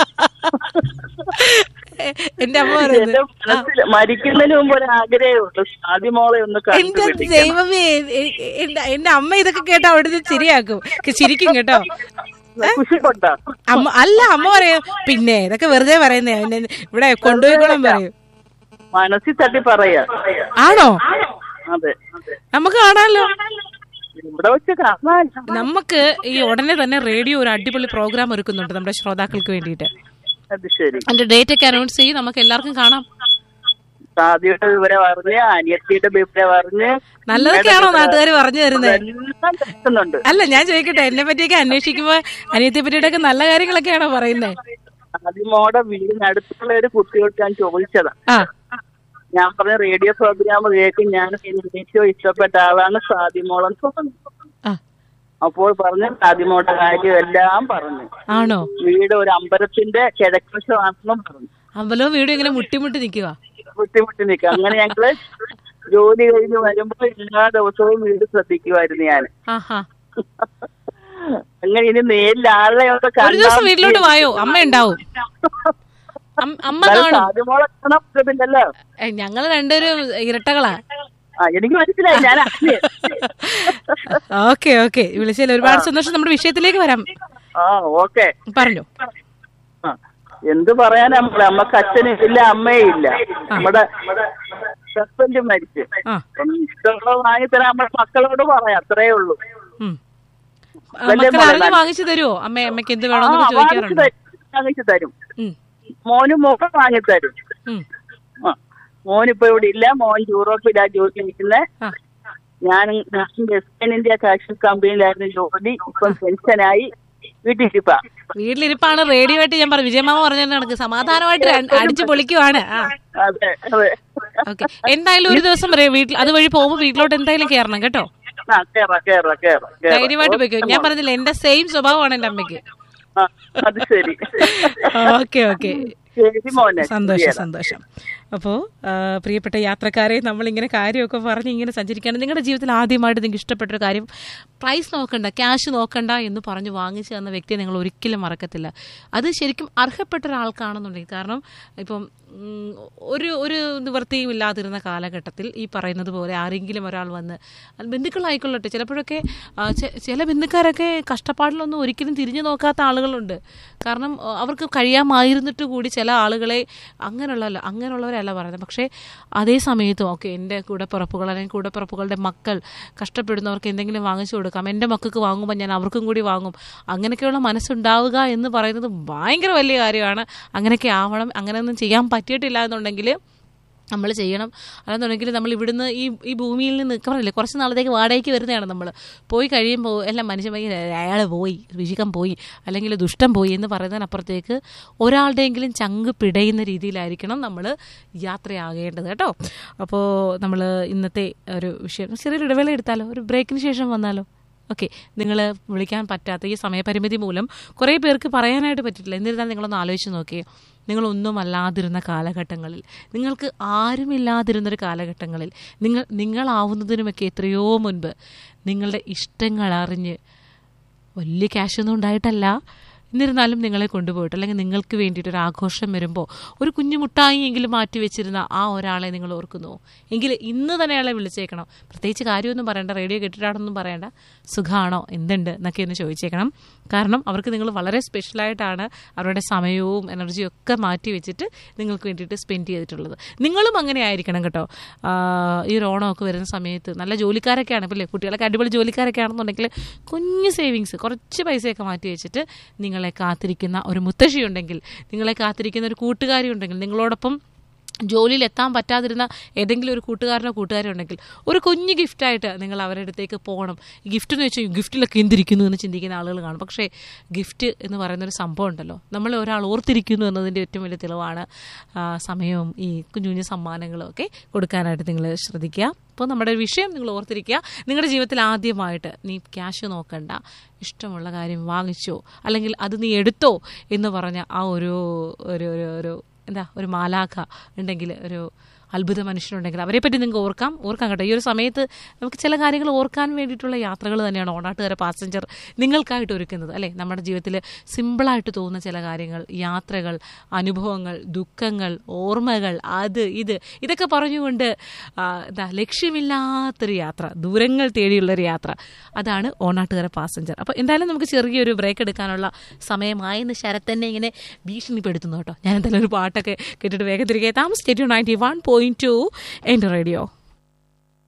എ- എന്റെ അമ്മ പറയുന്നത്
എന്റെ മനസ്സിൽ മരിക്കുന്നതിന് മുമ്പ് ഒരു ആഗ്രഹമേ ഉള്ളൂ സാദി മോളെ ഒന്ന്
എന്റെ
കണ്ടുപിടിക്കണം
ദൈവമേ എ- എ- എന്റെ എന്റെ അമ്മ ഇതൊക്കെ കേട്ടോ അവിടുന്ന് ചിരിയാക്കും ക- ചിരിക്കും കേട്ടോ
കുശിക്കൊണ്ടാ
അമ്മ അല്ല അമ്മ പറയും പിന്നെ ഇതൊക്കെ വെറുതെ പറയുന്നേ എന്നെ ഇവിടെ കൊണ്ടുപോയിക്കോളം പറയും
മനസ്സിൽ തട്ടി പറയാ
ആണോ
അതെ
നമുക്ക് കാണാമല്ലോ
ഇവിടെ വെച്ച് കാണാൻ
നമുക്ക് ഈ ഉടനെ തന്നെ റേഡിയോ ഒരു അടിപൊളി പ്രോഗ്രാം ഒരുക്കുന്നുണ്ട് നമ്മുടെ ശ്രോതാക്കൾക്ക് വേണ്ടിയിട്ട്
അത് ശരി
അതിന്റെ ഡേറ്റ് ഒക്കെ അനൗൺസ് ചെയ്യും നമുക്ക് എല്ലാവർക്കും കാണാം
സാദിയുടെ വിവരം അറിഞ്ഞ് അനിയത്തിയുടെ വിവരം അറിഞ്ഞ്
നല്ലതൊക്കെയാണോ നാട്ടുകാർ പറഞ്ഞു തരുന്നത്
എല്ലാം കേൾക്കുന്നുണ്ട്
അല്ല ഞാൻ ചോദിക്കട്ടെ എന്നെ പറ്റിയൊക്കെ അന്വേഷിക്കുമ്പോ അനിയത്തെ പറ്റിയൊക്കെ നല്ല കാര്യങ്ങളൊക്കെയാണോ പറയുന്നത്
ആദ്യമോടെ വീടിനടുത്തുള്ള ഒരു കുട്ടിയോട് ഞാൻ ചോദിച്ചതാ
ആ
ഞാൻ പറഞ്ഞ റേഡിയോ പ്രോഗ്രാം കേൾക്കും ഞാൻ ഏറ്റവും ഇഷ്ടപ്പെട്ട ആളാണ് സാദിമോളൻ
ആ
അപ്പോൾ പറഞ്ഞു സാദിമോളുടെ കാര്യം എല്ലാം പറഞ്ഞു
ആണോ
വീട് ഒരു അമ്പലത്തിന്റെ കിഴക്കുവശമാണെന്നും പറഞ്ഞു
അമ്പലവും വീടും ഇങ്ങനെ മുട്ടിമുട്ടി നിൽക്കുക
ബുദ്ധിമുട്ടി നിൽക്കുക അങ്ങനെ ഞങ്ങള് ജോലി കഴിഞ്ഞ് വരുമ്പോ എല്ലാ ദിവസവും വീട് ശ്രദ്ധിക്കുമായിരുന്നു ഞാൻ
ആഹാ
അങ്ങനെ ഇനി നേരിൽ ആളെ ഒന്ന്
ഒരു ദിവസം വീട്ടിലോട്ട് വായോ അമ്മ ഉണ്ടാവും അം- അമ്മ കാണും
സാദിമോളെ കാണാൻ പറ്റത്തില്ലല്ലോ
ഏ, ഞങ്ങള് രണ്ടുപേരും ഇരട്ടകളാ
ആ എനിക്ക് മനസ്സിലായി ഞാൻ അറിഞ്ഞ്.
ഓക്കെ ഓക്കെ വിളിച്ചതിൽ ഒരുപാട് സന്തോഷം നമ്മുടെ വിഷയത്തിലേക്ക് വരാം
ആ ഓക്കെ
പറഞ്ഞു
ആ, എന്ത് പറയാനാ നമ്മളെ നമ്മക്ക് അച്ഛനും ഇല്ല അമ്മയും ഇല്ല നമ്മുടെ ഹസ്ബൻഡ് മരിച്ച്
ആ
അപ്പം ഇഷ്ടമുള്ളത് വാങ്ങിത്തരാൻ നമ്മുടെ മക്കളോട് പറയാം അത്രേ ഉള്ളൂ
ഉം. ആ,
വലിയ
മക്കൾ
മോളെ
അറിഞ്ഞ് വാങ്ങിച്ചു തരുമോ അമ്മ അമ്മയ്ക്ക് എന്ത്
ആ,
വേണമെന്നൊക്കെ
വാങ്ങിച്ച്
ചോദിക്കാറുണ്ടോ
തരും. വാങ്ങിച്ച് തരും
ഉം,
മോനും മോക്കും വാങ്ങിത്തരും
ഉം.
ആ മോനിപ്പോ ഇവിടെ ഇല്ല മോൻ യൂറോപ്പിലാ ജോലി നിൽക്കുന്നത്
ആ
ഞാൻ വെസ്റ്റേൺ ഇന്ത്യ കാഷൻ കമ്പനിയിലായിരുന്നു ജോലി ഇപ്പം പെൻഷനായി വീട്ടിലിരിപ്പാ
വീട്ടിലിരിപ്പാണ് റേഡിയോ ആയിട്ട് ഞാൻ പറഞ്ഞു വിജയമാമ പറഞ്ഞ കണക്ക് സമാധാനമായിട്ട് ര- അടിച്ചു പൊളിക്കുവാണ് ആ
അതെ അതെ
ഓക്കെ എന്തായാലും ഒരു ദിവസം റേ- വീട്ടിൽ അതുവഴി പോകുമ്പോ വീട്ടിലോട്ട് എന്തായാലും കയറണം കേട്ടോ
ആ കേറാ കേറാ കേറാ കേറാ.
ധൈര്യമായിട്ട് പോയിക്കോ ഞാൻ പറഞ്ഞില്ല എന്റെ സെയിം സ്വഭാവമാണ് എന്റെ അമ്മയ്ക്ക്
ആ, അത് ശരി
ഓക്കെ ഓക്കെ
ശരി മോനെ
സന്തോഷം സന്തോഷം അപ്പോൾ പ്രിയപ്പെട്ട യാത്രക്കാരെ നമ്മളിങ്ങനെ കാര്യമൊക്കെ പറഞ്ഞ് ഇങ്ങനെ സഞ്ചരിക്കുകയാണ് നിങ്ങളുടെ ജീവിതത്തിൽ ആദ്യമായിട്ട് നിങ്ങൾക്ക് ഇഷ്ടപ്പെട്ടൊരു കാര്യം പ്രൈസ് നോക്കണ്ട ക്യാഷ് നോക്കണ്ട എന്ന് പറഞ്ഞ് വാങ്ങിച്ചു തന്ന വ്യക്തിയെ നിങ്ങൾ ഒരിക്കലും മറക്കത്തില്ല അത് ശരിക്കും അർഹപ്പെട്ട ഒരാൾക്കാണെന്നുണ്ടെങ്കിൽ കാരണം ഇപ്പം ഉം, ഒരു ഒരു നിവൃത്തിയും ഇല്ലാതിരുന്ന കാലഘട്ടത്തിൽ ഈ പറയുന്നത് പോലെ ആരെങ്കിലും ഒരാൾ വന്ന് അത് ബന്ധുക്കളായിക്കൊള്ളട്ടെ ചിലപ്പോഴൊക്കെ ആ, ചെ- ചില ബന്ധുക്കാരൊക്കെ കഷ്ടപ്പാടിലൊന്നും ഒരിക്കലും തിരിഞ്ഞു നോക്കാത്ത ആളുകളുണ്ട് കാരണം ആ, അവർക്ക് കഴിയാമായിരുന്നിട്ട് കൂടി ചില ആളുകളെ അങ്ങനെയുള്ള അങ്ങനെയുള്ളവരല്ല പറയുന്നത് പക്ഷേ അതേ സമയത്തും ഓക്കെ എൻ്റെ കൂടപ്പിറപ്പുകൾ അല്ലെങ്കിൽ കൂടപ്പിറപ്പുകളുടെ മക്കൾ കഷ്ടപ്പെടുന്നവർക്ക് എന്തെങ്കിലും വാങ്ങിച്ചു കൊടുക്കാം എൻ്റെ മക്കൾക്ക് വാങ്ങുമ്പോൾ ഞാൻ അവർക്കും കൂടി വാങ്ങും അങ്ങനെയൊക്കെയുള്ള മനസ്സുണ്ടാവുക എന്ന് പറയുന്നത് ഭയങ്കര വലിയ കാര്യമാണ് അങ്ങനെയൊക്കെ ആവണം അങ്ങനെയൊന്നും ചെയ്യാൻ പറ്റിയിട്ടില്ല എന്നുണ്ടെങ്കിൽ നമ്മൾ ചെയ്യണം അല്ലെന്നുണ്ടെങ്കിൽ നമ്മൾ ഇവിടുന്ന് ഈ ഈ ഭൂമിയിൽ നിന്ന് പറഞ്ഞില്ലേ കുറച്ച് നാളത്തേക്ക് വാടകയ്ക്ക് വരുന്നതാണ് നമ്മൾ പോയി കഴിയുമ്പോൾ എല്ലാം മനുഷ്യൻ അയാൾ പോയി ഋഷികം പോയി അല്ലെങ്കിൽ ദുഷ്ടം പോയി എന്ന് പറയുന്നതിനപ്പുറത്തേക്ക് ഒരാളുടെയെങ്കിലും ചങ്ക് പിടയുന്ന രീതിയിലായിരിക്കണം നമ്മൾ യാത്രയാകേണ്ടത് കേട്ടോ അപ്പോൾ നമ്മൾ ഇന്നത്തെ ഒരു വിഷയം ചെറിയൊരു ഇടവേള എടുത്താലോ ഒരു ബ്രേക്കിന് ശേഷം വന്നാലോ ഓക്കെ നിങ്ങൾ വിളിക്കാൻ പറ്റാത്ത ഈ സമയപരിമിതി മൂലം കുറേ പേർക്ക് പറയാനായിട്ട് പറ്റിയിട്ടില്ല എന്നിരുന്നാൽ നിങ്ങളൊന്ന് ആലോചിച്ച് നോക്കിയേ നിങ്ങളൊന്നും അല്ലാതിരുന്ന കാലഘട്ടങ്ങളിൽ നിങ്ങൾക്ക് ആരുമില്ലാതിരുന്നൊരു കാലഘട്ടങ്ങളിൽ നിങ്ങൾ നിങ്ങളാവുന്നതിനുമൊക്കെ എത്രയോ മുൻപ് നിങ്ങളുടെ ഇഷ്ടങ്ങൾ അറിഞ്ഞ് വലിയ ക്യാഷൊന്നും ഉണ്ടായിട്ടല്ല എന്നിരുന്നാലും നിങ്ങളെ കൊണ്ടുപോയിട്ട് അല്ലെങ്കിൽ നിങ്ങൾക്ക് വേണ്ടിയിട്ട് ഒരു ആഘോഷം വരുമ്പോൾ ഒരു കുഞ്ഞു മുട്ടായി എങ്കിലും മാറ്റി വെച്ചിരുന്ന ആ ഒരാളെ നിങ്ങൾ ഓർക്കുന്നു എങ്കിൽ ഇന്ന് തന്നെ അയാളെ വിളിച്ചേക്കണം പ്രത്യേകിച്ച് കാര്യമൊന്നും പറയണ്ട റേഡിയോ കേട്ടിട്ടാണെന്നും പറയണ്ട സുഖമാണോ എന്തുണ്ട് എന്നൊക്കെ ഒന്ന് ചോദിച്ചേക്കണം കാരണം അവർക്ക് നിങ്ങൾ വളരെ സ്പെഷ്യലായിട്ടാണ് അവരുടെ സമയവും എനർജിയും ഒക്കെ മാറ്റി വെച്ചിട്ട് നിങ്ങൾക്ക് വേണ്ടിയിട്ട് സ്പെൻഡ് ചെയ്തിട്ടുള്ളത് നിങ്ങളും അങ്ങനെ ആയിരിക്കണം കേട്ടോ ആ, ഈ ഒരു ഓണമൊക്കെ വരുന്ന സമയത്ത് നല്ല ജോലിക്കാരൊക്കെയാണ് ഇപ്പോൾ കുട്ടികളൊക്കെ അടിപൊളി ജോലിക്കാരൊക്കെ ആണെന്നുണ്ടെങ്കിൽ കുഞ്ഞ് സേവിങ്സ് കുറച്ച് പൈസയൊക്കെ മാറ്റി വെച്ചിട്ട് നിങ്ങളെ കാത്തിരിക്കുന്ന ഒരു മുത്തശ്ശി ഉണ്ടെങ്കിൽ നിങ്ങളെ കാത്തിരിക്കുന്ന ഒരു കൂട്ടുകാരി ഉണ്ടെങ്കിൽ നിങ്ങളോടൊപ്പം ജോലിയിൽ എത്താൻ പറ്റാതിരുന്ന ഏതെങ്കിലും ഒരു കൂട്ടുകാരനോ കൂട്ടുകാരോ ഉണ്ടെങ്കിൽ ഒരു കുഞ്ഞ് ഗിഫ്റ്റായിട്ട് നിങ്ങൾ അവരുടെ അടുത്തേക്ക് പോകണം ഈ ഗിഫ്റ്റ് എന്ന് വെച്ചാൽ ഗിഫ്റ്റിലൊക്കെ എന്തിരിക്കുന്നു എന്ന് ചിന്തിക്കുന്ന ആളുകൾ കാണും പക്ഷേ ഗിഫ്റ്റ് എന്ന് പറയുന്നൊരു സംഭവം ഉണ്ടല്ലോ നമ്മളെ ഒരാൾ ഓർത്തിരിക്കുന്നു എന്നതിൻ്റെ ഏറ്റവും വലിയ തെളിവാണ് ആ, സമയവും ഈ കുഞ്ഞു കുഞ്ഞു സമ്മാനങ്ങളും ഒക്കെ കൊടുക്കാനായിട്ട് നിങ്ങൾ ശ്രദ്ധിക്കുക അപ്പോൾ നമ്മുടെ ഒരു വിഷയം നിങ്ങൾ ഓർത്തിരിക്കുക നിങ്ങളുടെ ജീവിതത്തിൽ ആദ്യമായിട്ട് നീ ക്യാഷ് നോക്കണ്ട ഇഷ്ടമുള്ള കാര്യം വാങ്ങിച്ചോ അല്ലെങ്കിൽ അത് നീ എടുത്തോ എന്ന് പറഞ്ഞ ആ ഒരു ഒരു ഒരു ഒരു എന്താ ഒരു മാലാഖ ഉണ്ടെങ്കിൽ ഒരു അത്ഭുത മനുഷ്യനുണ്ടെങ്കിൽ അവരെ പറ്റി നിങ്ങൾക്ക് ഓർക്കാം ഓർക്കാം കേട്ടോ ഈ ഒരു സമയത്ത് നമുക്ക് ചില കാര്യങ്ങൾ ഓർക്കാൻ വേണ്ടിയിട്ടുള്ള യാത്രകൾ തന്നെയാണ് ഓണാട്ടുകാരെ പാസഞ്ചർ നിങ്ങൾക്കായിട്ട് ഒരുക്കുന്നത് അല്ലേ നമ്മുടെ ജീവിതത്തിൽ സിമ്പിളായിട്ട് തോന്നുന്ന ചില കാര്യങ്ങൾ യാത്രകൾ അനുഭവങ്ങൾ ദുഃഖങ്ങൾ ഓർമ്മകൾ അത് ഇത് ഇതൊക്കെ പറഞ്ഞുകൊണ്ട് ആ, എന്താ ലക്ഷ്യമില്ലാത്തൊരു യാത്ര ദൂരങ്ങൾ തേടിയുള്ളൊരു യാത്ര അതാണ് ഓണാട്ടുകാരെ പാസഞ്ചർ അപ്പോൾ എന്തായാലും നമുക്ക് ചെറിയൊരു ബ്രേക്ക് എടുക്കാനുള്ള സമയമായെന്ന് ശരത് തന്നെ ഇങ്ങനെ ഭീഷണിപ്പെടുത്തുന്നു കേട്ടോ ഞാൻ എന്തായാലും ഒരു പാട്ടൊക്കെ കേട്ടിട്ട് വേഗത്തിരിക്കെ താമസിച്ചു നയൻറ്റി വൺ പോയിന്റ് ടു എൻ്റെ റേഡിയോ